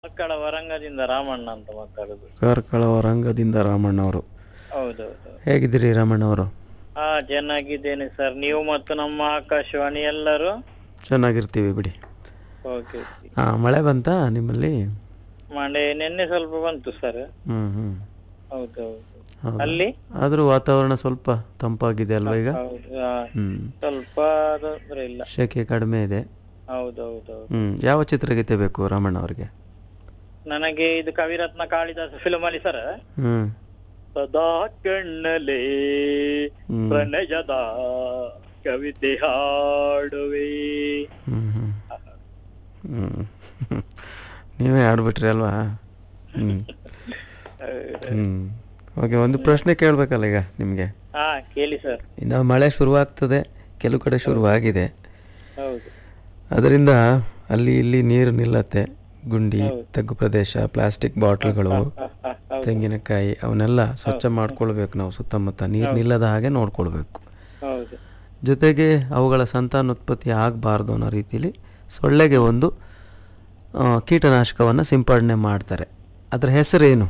ಮಕ್ಕಳ ವರಂಗದಿಂದ ರಾಮಣ್ಣ ಅಂತ ಮಾತಾಡುದು ಕಾರ್ಕಳ ರಂಗದಿಂದ ರಾಮಣ್ಣ ಅವರು ಹೌದೌದು ಹೇಗಿದ್ದೀರಿ ರಾಮಣ್ಣ ಅವರು ಹಾ ಚೆನ್ನಾಗಿದ್ದೇನೆ ಸರ್ ನೀವು ಮತ್ತು ನಮ್ಮ ಆಕಾಶವಾಣಿ ಎಲ್ಲರೂ ಚೆನ್ನಾಗಿರ್ತೀವಿ ಬಿಡಿ ಓಕೆ ಹಾಂ ಮಳೆ ಬಂತಾ ನಿಮ್ಮಲ್ಲಿ ಮಂಡೆ ನಿನ್ನೆ ಸ್ವಲ್ಪ ಬಂತು ಸರ್ ಹ್ಞೂ ಹ್ಞೂ ಹೌದೌದು ಹೌದು ಅಲ್ಲಿ ಆದರೂ ವಾತಾವರಣ ಸ್ವಲ್ಪ ತಂಪಾಗಿದೆ ಅಲ್ವಾ ಈಗ ಹೌದು ಹಾ, ಹ್ಞೂ ಸ್ವಲ್ಪ ತೊಂದ್ರೆ ಇಲ್ಲ ಶೆಕೆ ಕಡಿಮೆ ಇದೆ ಹೌದೌದೌದು ಹ್ಞೂ ಯಾವ ಚಿತ್ರಗೀತೆ ಬೇಕು ರಾಮಣ್ಣ ಅವರಿಗೆ ನನಗೆ ಇದು ಕವಿರತ್ನ ಕಾಳಿದಾಸ ಫಿಲ್ಮ್ ಅಲ್ಲಿ ಸರ್ ಹ್ಞೂ ಸದಾ ಕಣ್ಣಲೆ ಹ್ಮ್. ಪ್ರಣಯದ ಕವಿತೆ ಹಾಡುವೆ ಹ್ಞೂ ಹ್ಞೂ ಹ್ಞೂ ನೀವೇ ಆಡ್ಬಿಟ್ರಿ ಅಲ್ವಾ ಹ್ಞೂ ಹ್ಞೂ ಓಕೆ ಒಂದು ಪ್ರಶ್ನೆ ಕೇಳಬೇಕಲ್ಲ ಈಗ ನಿಮಗೆ ಹಾ ಕೇಳಿ ಸರ್ ಇನ್ನು ಮಳೆ ಶುರುವಾಗ್ತದೆ ಕೆಲವು ಕಡೆ ಶುರುವಾಗಿದೆ ಹೌದು ಅದರಿಂದ ಅಲ್ಲಿ ಇಲ್ಲಿ ನೀರು ನಿಲ್ಲತ್ತೆ ಗುಂಡಿ ತಗ್ಗು ಪ್ರದೇಶ ಪ್ಲಾಸ್ಟಿಕ್ ಬಾಟ್ಲ್ಗಳು ಹ, ಹ, ಹೌದು ತೆಂಗಿನಕಾಯಿ ಅವನ್ನೆಲ್ಲ ಸ್ವಚ್ಛ ಮಾಡ್ಕೊಳ್ಬೇಕು ನಾವು ಸುತ್ತಮುತ್ತ ನೀರು ನಿಲ್ಲದ ಹಾಗೆ ನೋಡ್ಕೊಳ್ಬೇಕು ಹೌದು ಜೊತೆಗೆ ಅವುಗಳ ಸಂತಾನೋತ್ಪತ್ತಿ ಆಗಬಾರ್ದು ಅನ್ನೋ ರೀತಿಲಿ ಸೊಳ್ಳೆಗೆ ಒಂದು ಆ, ಕೀಟನಾಶಕವನ್ನು ಸಿಂಪಡಣೆ ಮಾಡ್ತಾರೆ ಅದರ ಹೆಸರೇನು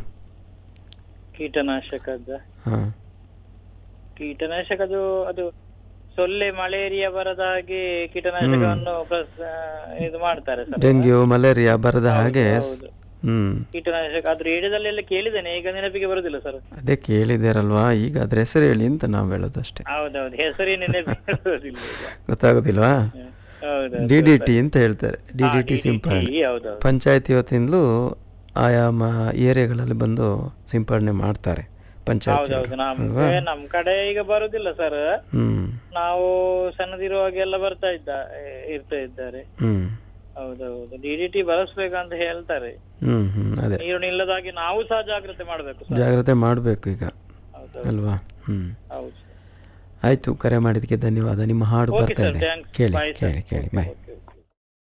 ಕೀಟನಾಶಕದ ಹಾಂ ಕೀಟನಾಶಕದು ಅದು ಸೊಳ್ಳೆ ಮಲೇರಿಯಾ ಬರದ ಹಾಗೆ ಕೀಟನಾಶಕವನ್ನು ಪ್ರಸ್- ಇದು ಮಾಡ್ತಾರೆ ಸರ್ ಡೆಂಗ್ಯೂ ಮಲೇರಿಯಾ ಬರದ ಹಾಗೆ ಹೌದು. ಹ್ಮ್ ಕೀಟನಾಶಕ ಅದ್ರ ಏರಿಯಾದಲ್ಲೆಲ್ಲ ಕೇಳಿದ್ದೇನೆ ಈಗ ನೆನಪಿಗೆ ಬರುದಿಲ್ಲ ಸರ್ ಅದೇ ಕೇಳಿದ್ದೀರಲ್ವಾ ಈಗ ಅದ್ರ ಹೆಸರು ಹೇಳಿ ಅಂತ ನಾವು ಹೇಳೋದಷ್ಟೇ ಹೌದೌದು ಹೆಸರೇ ನೆನಪಿಗೆ ಬರುದಿಲ್ಲ ಈಗ ಗೊತ್ತಾಗೋದಿಲ್ವಾ ಹೌದೌದು ಡಿ ಡಿ ಟಿ ಅಂತ ಹೇಳ್ತಾರೆ ಡಿ ಡಿ ಟಿ ಸಿಂಪಡಣೆ ಹೌದೌದು ಪಂಚಾಯತಿ ವತಿಯಿಂದಲೂ ಆಯಾ ಮ ಏರಿಯಾಗಳಲ್ಲಿ ಬಂದು ಸಿಂಪಡಣೆ ಮಾಡ್ತಾರೆ ಪಂಚಾಯತಿ ಹೌದೌದು ನಮ್ ನಮ್ ಕಡೆ ಈಗ ಬರುದಿಲ್ಲ ಸರ್ ಹ್ಮ್ ನಾವು ಸಣ್ಣದಿರುವಾಗೆಲ್ಲ ಬರ್ತಾ ಇದ್ದ ಇರ್ತಾ ಇದ್ದಾರೆ ಹ್ಮ್ ಹೌದೌದು ಡಿ ಡಿ ಟಿ ಬಳಸ್ಬೇಕಂತ ಹೇಳ್ತಾರೆ ಹ್ಮ್ ಹ್ಮ್ ಅದೇ ನೀರು ನಿಲ್ಲದಾಗಿ ನಾವು ಸಹ ಜಾಗ್ರತೆ ಮಾಡ್ಬೇಕು ಸರ್ ಜಾಗ್ರತೆ ಮಾಡಬೇಕು ಈಗ ಹೌದೌದು ಅಲ್ವಾ ಹ್ಮ್ ಹೌದು ಆಯ್ತು ಕರೆ ಮಾಡಿದ್ದಕ್ಕೆ ಧನ್ಯವಾದ ನಿಮ್ಮ ಹಾಡು Okay, ಬರ್ತಾ sir. ಇದೆ Thanks. ಕೇಳಿ Bye, sir. ಕೇಳಿ ಕೇಳಿ ಬಾಯ್ Okay.